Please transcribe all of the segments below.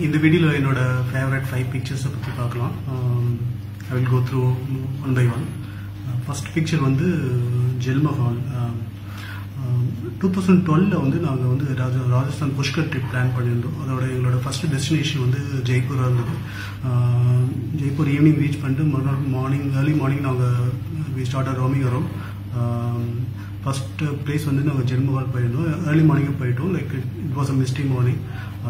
இந்த வீடியோவில் என்னோட ஃபேவரட் ஃபைவ் பிக்சர்ஸை பற்றி பார்க்கலாம் I will go through one by one first picture வந்து ஜெல்மஹால் டூ தௌசண்ட் டுவெலில் வந்து நாங்கள் வந்து ராஜ ராஜஸ்தான் புஷ்கர் ட்ரிப் பிளான் பண்ணியிருந்தோம் அதோட எங்களோட ஃபர்ஸ்ட் டெஸ்டினேஷன் வந்து ஜெய்ப்பூராக இருந்தது ஆஹ் ஜெய்ப்பூர் ஈவினிங் ரீச் பண்ணிட்டு மறுநாள் மார்னிங் ஏர்லி மார்னிங் நாங்கள் வி ஸ்டார்ட் ரோமிங் வரோம் ஃபர்ஸ்ட் பிளேஸ் வந்து நாங்கள் ஜென்மஹால் போயிருந்தோம் ஏர்லி மார்னிங்கே போயிட்டோம் like it was a misty morning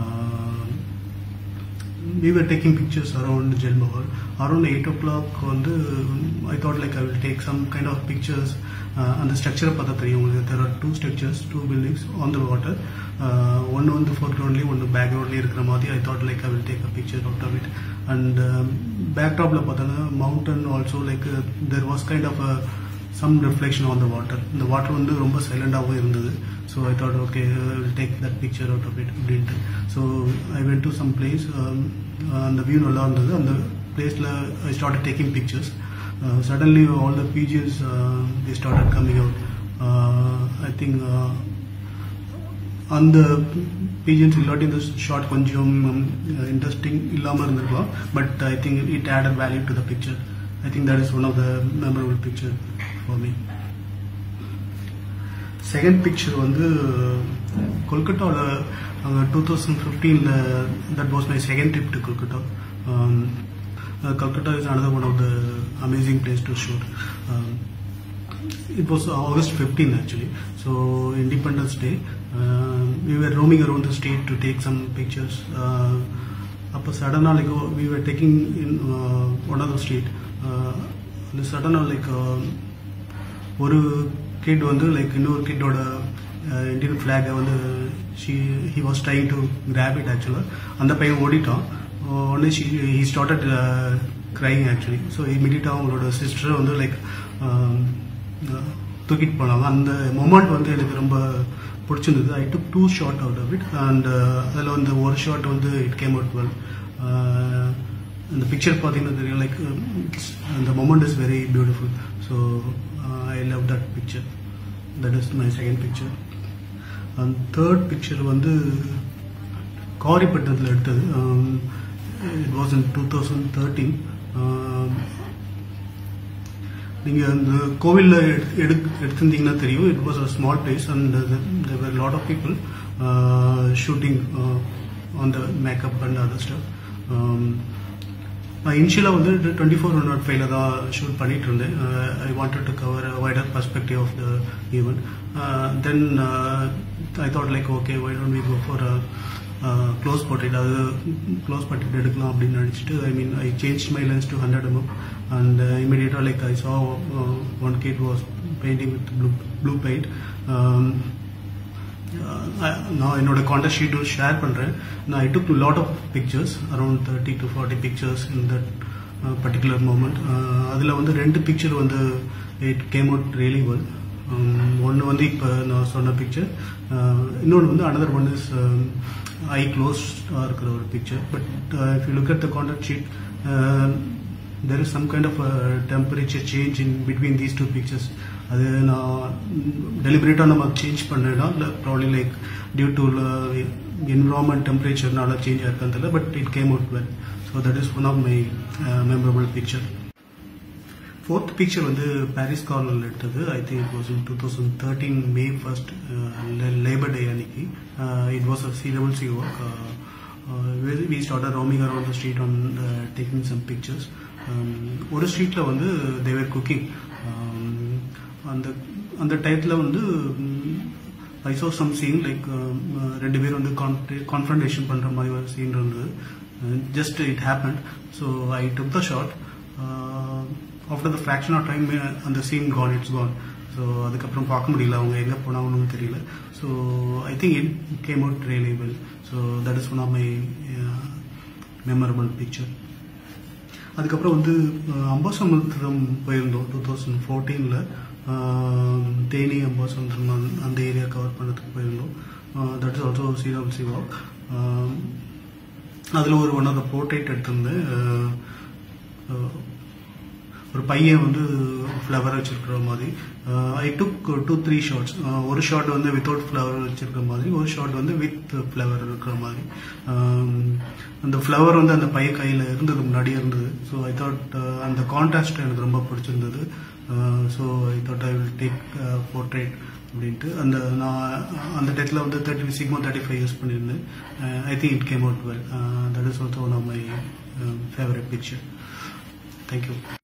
we were taking pictures around Jal Mahal. Around 8 o'clock வந்து I thought like I will take some kind of pictures uh, அந்த ஸ்ட்ரக்சரை பார்த்தா தெரியும் உங்களுக்கு there are two structures two buildings on the water uh, ஒன்று வந்து ஃபோர்க்ரவுண்ட்லேயும் ஒன்று பேக்ரவுண்ட்லேயும் இருக்கிற மாதிரி I thought like I will take a picture out of it and பேக்டாப்பில் பார்த்தோன்னா mountain also like there was kind of some reflection on the water இந்த water வந்து ரொம்ப சைலண்டாகவும் இருந்தது so I thought okay will take that picture out of it அப்படின்ட்டு so I went to some place அந்த view நல்லா இருந்தது அந்த பிளேஸில் I start taking pictures suddenly all the pigeons the started coming out I think அந்த pigeons இல்லாட்டி இந்த shot கொஞ்சம் இன்ட்ரெஸ்டிங் இல்லாமல் இருந்திருக்கலாம் but I think it add a value to the picture I think that is one of the memorable picture for me second picture வந்து கொல்கட்டாவில் அங்கே two thousand ஃபிஃப்டீனில் that was my second trip to Kolkata Kolkata is another one of the amazing place to shoot it was August 15 actually. So Independence Day, uh, we were roaming around the state to take some pictures. Uh, அப்போ சடனாக like we were taking in one of the street அந்த சடனாக like ஒரு kit வந்து like இன்னொரு கிட்டோட Indian ஃப்ளாகை வந்து she he was trying to grab it ஆக்சுவலாக அந்த பையன் ஓடிட்டான் உடனே she he started crying actually so இமீடியட்டாக அவங்களோட சிஸ்டரை வந்து லைக் தூக்கிட்டு போனாங்க அந்த மொமெண்ட் வந்து எனக்கு ரொம்ப பிடிச்சிருந்தது I took two shot out of it and அதில் வந்து ஒரு ஷார்ட் வந்து இட் கேம் அவுட் வெல் அந்த பிக்சர் பார்த்தீங்கன்னா தெரியும் லைக் அந்த moment is very beautiful so I love that picture that is my second picture and third picture வந்து காரிப்பட்டினத்தில் எடுத்தது it was in two thousand thirteen நீங்கள் அந்த கோவிலில் எடு எடுத்திருந்தீங்கன்னா தெரியும் it was a small place and there lot of people shooting on the makeup and other stuff நான் இனிஷியலாக வந்து டுவெண்ட்டி ஃபோர் ஒன் நாட் ஃபைவ்ல தான் ஷூட் பண்ணிட்டு இருந்தேன் I wanted to cover wider perspective of the event then I thought like okay why don't we go for close portrait அது close portrait எடுக்கலாம் அப்படின்னு நினச்சிட்டு I mean I change my lens to hundred mm and இமீடியட்டாக like I saw one kid was painting with blue blue paint நான் என்னோட contact ஷீட்டும் share பண்ணுறேன் நான் I took lot of pictures around thirty to forty pictures in that particular moment அதில் வந்து ரெண்டு picture வந்து it came out really well ஒன்று வந்து இப்போ நான் சொன்ன பிக்சர் இன்னொன்று வந்து அனதர் ஒன் இஸ் ஐ க்ளோஸ்டாக இருக்கிற ஒரு picture but if you look at the contact sheet there is some kind of temperature change in between these two pictures அது நான் டெலிபரேட்டாக நம்ம சேஞ்ச் பண்ணேன்னா இல்லை probably like due to environment டெம்பரேச்சர்னால சேஞ்ச் ஆயிருக்கான்னு தெரியல but it came out well so that is one of my memorable picture fourth picture வந்து பாரிஸ் கார்னல் எடுத்தது I think it was in two thousand thirteen May first labour day அன்னைக்கு it was a சீரபிள் சி walk we start roaming around the street and taking some pictures ஒரு ஸ்ட்ரீட்டில் வந்து they were cooking அந்த அந்த டயத்தில் வந்து I saw some scene like ரெண்டு பேர் வந்து கான்ஃபரன்டேஷன் பண்ணுற மாதிரி ஒரு சீன் இருந்தது just it happen so I took the shot after the fraction of time அந்த scene gone it's gone so அதுக்கப்புறம் பார்க்க முடியல அவங்க எங்கே போனாங்கன்னு தெரியல so I think it came out really well so that is one of my memorable picture அதுக்கப்புறம் வந்து அம்பாசமுத்திரம் போயிருந்தோம் டூ தௌசண்ட் ஃபோர்டீனில் தேனி அம்பாசமுத்திரம் அந்த ஏரியா கவர் பண்ணுறதுக்கு போயிருந்தோம் தட் இஸ் ஆல்சோ சீராவல் சி வாக் அதில் ஒரு ஒன் ஆஃப் த போர்ட்ரேட் எடுத்திருந்தேன் ஒரு பையன் வந்து ஃப்ளவர் வச்சிருக்கிற மாதிரி I took two three shots ஒரு ஷார்ட் வந்து வித்தவுட் ஃப்ளவர் வச்சிருக்கிற மாதிரி ஒரு ஷார்ட் வந்து வித் ஃப்ளவர் இருக்கிற மாதிரி Um, அந்த ஃப்ளவர் வந்து அந்த பைய கையில் இருந்தது முன்னாடியே இருந்தது ஸோ ஐ தாட் அந்த கான்ட்ராஸ்ட் எனக்கு ரொம்ப பிடிச்சிருந்தது so I thought I will take portrait அப்படின்ட்டு அந்த நான் அந்த டெத்தில் வந்து thirty Sigma thirty five use பண்ணியிருந்தேன் I think it came out well that is also one of my favourite picture thank you